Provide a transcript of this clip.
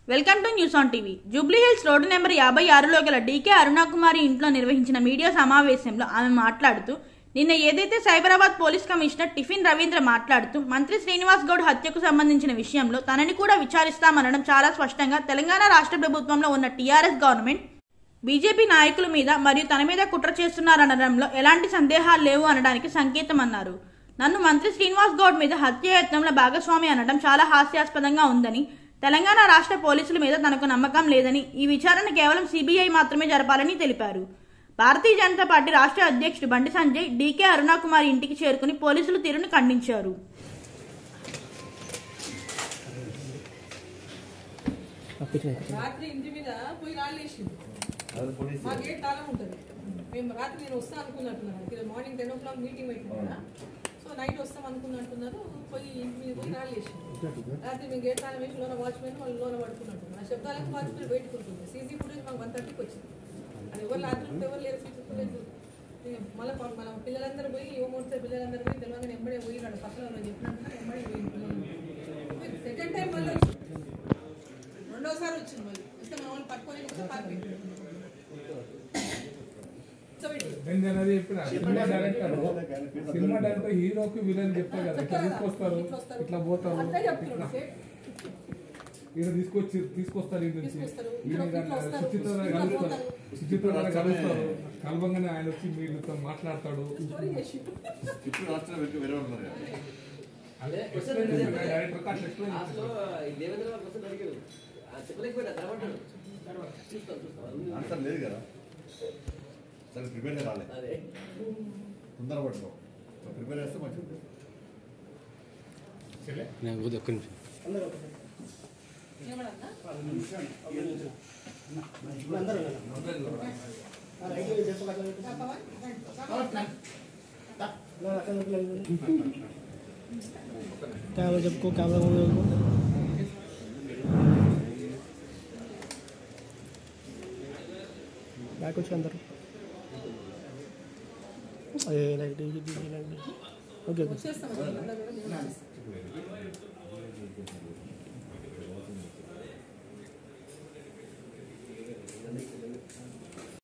Welcome to news on TV Jubilee Hills road number యాభై ఆరులో గల డీకే అరుణకుమారి ఇంట్లో నిర్వహించిన మీడియా సమావేశంలో ఆమె మాట్లాడుతూ నిన్న ఏదైతే సైబరాబాద్ పోలీస్ కమిషనర్ టిఫిన్ రవీంద్ర మాట్లాడుతూ మంత్రి శ్రీనివాస్ గౌడ్ హత్యకు సంబంధించిన విషయంలో తనని కూడా విచారిస్తామనడం చాలా స్పష్టంగా తెలంగాణ రాష్ట్ర ప్రభుత్వంలో ఉన్న టీఆర్ఎస్ గవర్నమెంట్ బీజేపీ నాయకుల మీద మరియు తన మీద కుట్ర చేస్తున్నారనడంలో ఎలాంటి సందేహాలు లేవు అనడానికి సంకేతం అన్నారు నన్ను మంత్రి శ్రీనివాస్ గౌడ్ మీద హత్యాయత్నంలో భాగస్వామి అనడం చాలా హాస్యాస్పదంగా ఉందని తెలంగాణ రాష్ట్ర పోలీసుల మీద తనకు నమ్మకం లేదని ఈ విచారణ కేవలం సిబిఐ మాత్రమే జరపాలని తెలిపారు భారతీయ జనతా పార్టీ రాష్ట్ర అధ్యక్షుడు బండి సంజయ్ డీకే అరుణకుమారి ఇంటికి చేరుకుని పోలీసుల తీరును ఖండించారు రాత్రి ఇంటి మీద పోయి రాళ్ళేసింది మా గేట్ తాళం ఉంటుంది మేము రాత్రి నేను వస్తా అనుకున్నట్టున్నాను ఇక్కడ morning ten o'clock meeting పెట్టుకున్నా సో నైట్ వస్తాం అనుకున్నట్టున్నారు పోయి ఇంటి మీద పోయి రాళ్ళేసింది రాత్రి మేము గేట్ తాళం వేసి లోన వాచ్మెన్ వాళ్ళు లోన పడుకున్నట్టున్నారు ఆ శబ్దాలకు వాచ్మెన్ బయటకు ఉంటుంది సీసీ ఫుటేజ్ మాకు వన్ థర్టీకి వచ్చింది అది ఎవరు రాత్రి ఉంటే ఎవరు లేరు సీసీ ఫుటేజ్ మళ్ళీ మన పిల్లలందరూ పోయి యువమూర్తి పిల్లలందరూ పోయి తెలియగానే ఎంబడే పోయినాడు పక్కన ఎవరో చెప్పినట్టు ఎంబడే పోయి సెకండ్ టైం మళ్ళీ వచ్చింది. రెండోసారి వచ్చింది మళ్ళీ వస్తే మన వాళ్ళు పట్టుకొని వస్తే పారిపోయింది. సో ఇటు. నేను అనేది చెప్పిన సినిమా డైరెక్టర్ సినిమా డైరెక్టర్ హీరోకి విలన్ చెప్తారు కదా ఇట్లా తీసుకొస్తారు ఇట్లా వస్తారు. ఇట్లా పోతారు అంతే చెప్తున్నాడు సేమ్. ఈయన తీసుకొచ్చి తీసుకొస్తారు ఈ నుంచి తీసుకొస్తారు. ఈయన ఇట్లా దాన్ని వస్తారు. సుచిత్ర ఇట్లా కలుస్తారు పోతారు. సుచిత్ర కలుస్తారు కలవంగానే ఆయన వచ్చి మీతో మాట్లాడతాడు స్టోరీ చేసి. ఇప్పుడు రాష్ట్రం వెనక వేరే ఉన్నారు కదా. అదే explain చేస్తాడు. డైరెక్టర్ అట్లా explain లాస్ట్లో చేస్తాడు. ఈ దేవేంద్ర బాబు వస్తే అడిగాడు ఆ చెప్పలేకపోయినా తర్వాతాడు చూస్తాం చూస్తాం ఆన్సర్ లేదు కదా సరే ప్రిపేర్ రాలేదు అదే తొందరపడుకో ప్రిపేర్ చేస్తే మంచిది ఏమన్నా? పవన్? कैमरा सबको कैमरा को बैक कुछ अंदर ये लाइट ये लाइट ओके ओके వచ్చేస్తాం. అందరం కూడా మేము వచ్చేస్తాం.